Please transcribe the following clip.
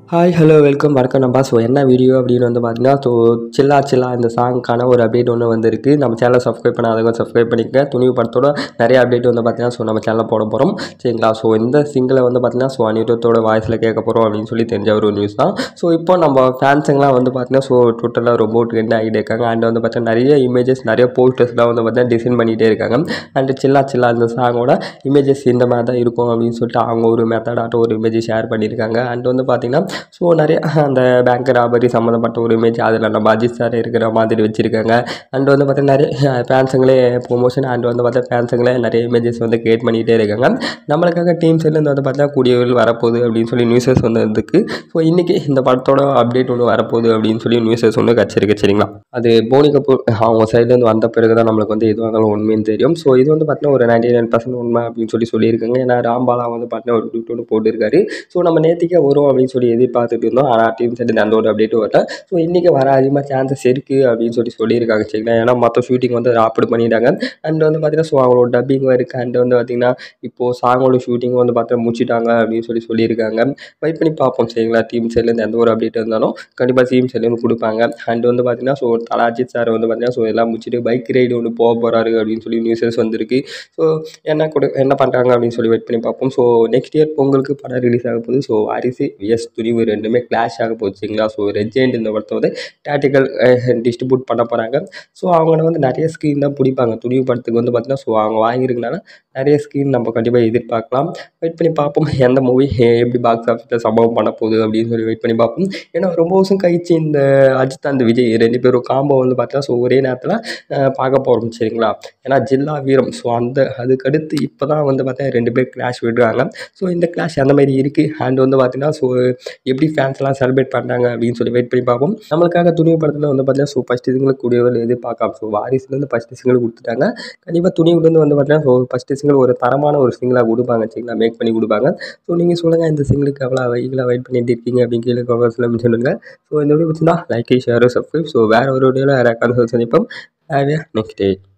hi hello welcome வணக்கம் நம்பா so என்ன வீடியோ அப்படின்னு வந்து பார்த்தீங்கன்னா ஸோ சில்லா சில்லா இந்த சாங்க்கான ஒரு அப்டேட் ஒன்று வந்திருக்கு நம்ம சேனலை சப்ஸ்கிரைப் பண்ணாதவங்க சப்ஸ்கிரைப் பண்ணிக்க துணிவு படத்தோட நிறைய அப்டேட் வந்து பார்த்தீங்கன்னா ஸோ நம்ம சேனலில் போட போகிறோம் சரிங்களா ஸோ இந்த சிங்கிளை வந்து பார்த்தீங்கன்னா ஸோ அனிருத்தோட வாய்ஸில் கேட்க போகிறோம் அப்படின்னு சொல்லி தெரிஞ்ச ஒரு நியூஸ் தான் ஸோ இப்போ நம்ம ஃபேன்ஸுங்களாம் வந்து பார்த்தீங்கன்னா ஸோ ட்விட்டரில் ரொம்ப ட்ரெண்ட் ஆகிட்டே இருக்காங்க அண்ட் வந்து பார்த்தீங்கன்னா நிறைய இமேஜஸ் நிறைய போஸ்டர்ஸ்லாம் வந்து பார்த்தீங்கன்னா டிசைன் பண்ணிகிட்டே இருக்காங்க அண்ட் சில்லா சில்லா இந்த சாங்கோட இமேஜஸ் இந்த மாதிரி தான் இருக்கும் அப்படின்னு சொல்லிட்டு அவங்க ஒரு மெத்தடாட்டம் ஒரு இமேஜ் ஷேர் பண்ணியிருக்காங்க அண்ட் வந்து பார்த்தீங்கன்னா ஸோ நிறைய அந்த பேங்க் ராபரி சம்மந்தப்பட்ட ஒரு இமேஜ் அதில் நம்ம அஜித் சார் இருக்கிற மாதிரி வச்சுருக்காங்க அண்ட் வந்து பார்த்தீங்கன்னா நிறைய ஃபேன்ஸுங்களே ப்ரொமோஷன் அண்ட் வந்து பார்த்தா ஃபேன்ஸுங்களே நிறைய இமேஜஸ் வந்து கிரியேட் பண்ணிகிட்டே இருக்காங்க நம்மளுக்காக டீம் சைட்லேருந்து வந்து பார்த்தா கூடியவர்கள் வரப்போகுது அப்படின்னு சொல்லி நியூஸஸ் வந்து இருக்கு ஸோ இன்றைக்கி இந்த படத்தோட அப்டேட் ஒன்று வரப்போகுது அப்படின்னு சொல்லி நியூஸஸ் ஒன்று கச்சிருக்கு சரிங்களா அது போனி கபூர் அவங்க சைட்லேருந்து வந்த பிறகு தான் நம்மளுக்கு வந்து எதுவாக இருந்தாலும் உண்மைன்னு தெரியும் ஸோ இது வந்து பார்த்தீங்கன்னா ஒரு நைன்டி நைன் பர்சன்ட் உண்மை அப்படின்னு சொல்லி சொல்லியிருக்காங்க ஏன்னா ராம்பாலா வந்து பார்த்தீங்கன்னா ஒரு ட்வீட் ஒன்று போட்டிருக்காரு ஸோ நம்ம நேற்றுக்கே வரும் அப்படின்னு சொல்லி எதிர்பார்த்துட்டு இருந்தோம் ஆனால் டீம் சைடு அந்த ஒரு அப்டேட்டும் வரல ஸோ இன்றைக்கி வர அதிகமாக சான்சஸ் இருக்குது அப்படின்னு சொல்லி சொல்லியிருக்காங்க சரிங்களா ஏன்னா மற்ற ஷூட்டிங் வந்து அப்லோட் பண்ணிட்டாங்க அண்ட் வந்து பார்த்தீங்கன்னா ஸோ அவங்களோட டப்பிங் இருக்குது அண்ட் வந்து பார்த்தீங்கன்னா இப்போது சாங்கோட ஷூட்டிங் வந்து பார்த்தா முடிச்சிட்டாங்க அப்படின்னு சொல்லி சொல்லியிருக்காங்க வெயிட் பண்ணி பார்ப்போம் சரிங்களா டீம் சைட்லேருந்து எந்த ஒரு அப்டேட் இருந்தாலும் கண்டிப்பாக டீம் சைட்லேருந்து கொடுப்பாங்க அண்ட் வந்து பார்த்தீங்கன்னா ஸோ தலா அஜித் சார் வந்து பார்த்தீங்கன்னா ஸோ எல்லாம் முடிச்சுட்டு பைக் ரைடு ஒன்று போக போகிறாரு அப்படின்னு சொல்லி நியூஸஸ் வந்திருக்கு ஸோ என்ன கொடு என்ன பண்ணுறாங்க அப்படின்னு சொல்லி வெயிட் பண்ணி பார்ப்போம் ஸோ நெக்ஸ்ட் இயர் பொங்கலுக்கு படம் ரிலீஸ் ஆக போகுது ஸோ வாரிசு விஎஸ் துணிவு ரெண்டுமே கிளாஷ் ஆக போகுது சரிங்களா ஸோ ரெஜெண்ட் இந்த படத்தை வந்து டேட்டிக்கல் டிஸ்ட்ரிபியூட் பண்ண போகிறாங்க ஸோ அவங்க வந்து நிறைய ஸ்க்ரீன் தான் பிடிப்பாங்க துணிவு படத்துக்கு வந்து பார்த்தீங்கன்னா ஸோ அவங்க வாங்கியிருக்கனால நிறைய ஸ்க்ரீன் நம்ம கண்டிப்பாக எதிர்பார்க்கலாம் வெயிட் பண்ணி பார்ப்போம் எந்த மூவி எப்படி பாக்ஸ் ஆஃபீஸில் சம்பவம் பண்ண போகுது அப்படின்னு சொல்லி வெயிட் பண்ணி பார்ப்போம் ஏன்னா ரொம்ப வருஷம் கழிச்சு இந்த அஜித் அந்த விஜய் ரெண்டு பேரும் காம்போ வந்து பார்த்தீங்கன்னா ஸோ ஒரே நேரத்தில் பார்க்க போகிறோம் சரிங்களா ஏன்னா ஜில்லா வீரம் ஸோ அந்த அதுக்கடுத்து இப்போ தான் வந்து பார்த்தா ரெண்டு பேர் கிளாஷ் விடுறாங்க ஸோ இந்த கிளாஷ் அந்த மாதிரி இருக்குது அண்ட் வந்து பார்த்தீங்கன்னா ஸோ எப்படி ஃபேன்ஸ்லாம் செலிப்ரேட் பண்ணுறாங்க அப்படின்னு சொல்லி வெயிட் பண்ணி பார்ப்போம் நம்மளுக்காக துணிவு படத்தில் வந்து பார்த்தீங்கன்னா ஸோ ஃபஸ்ட்டு சிங்கிள் கூடியவர்கள் எதிர்பார்க்கலாம் ஸோ வாரிசுலேருந்து ஃபஸ்ட்டு சிங்கிள் கொடுத்துட்டாங்க கண்டிப்பாக துணிவுலேருந்து வந்து பார்த்தீங்கன்னா ஸோ ஃபஸ்ட்டு சிங்கிள் ஒரு தரமான ஒரு சிங்கிளாக கொடுப்பாங்க சரிங்களா மேக் பண்ணி கொடுப்பாங்க ஸோ நீங்கள் சொல்லுங்கள் இந்த சிங்கிளுக்கு எவ்வளோ வெயிலாக வெயிட் பண்ணிட்டு இருக்கீங்க அப்படின்னு கீழே கமெண்ட்ஸில் மென்ஷன் பண்ணுங்கள் ஸோ இந்த வீடியோ பிடிச்சிருந்தா லைக் ஷேர் சப்ஸ்கிரைப் ஸோ வேறு ஒரு வீடியோவில் வேறு கன்சல்ட் சந்திப்போம் ஹேவ் நெக்ஸ்ட் டே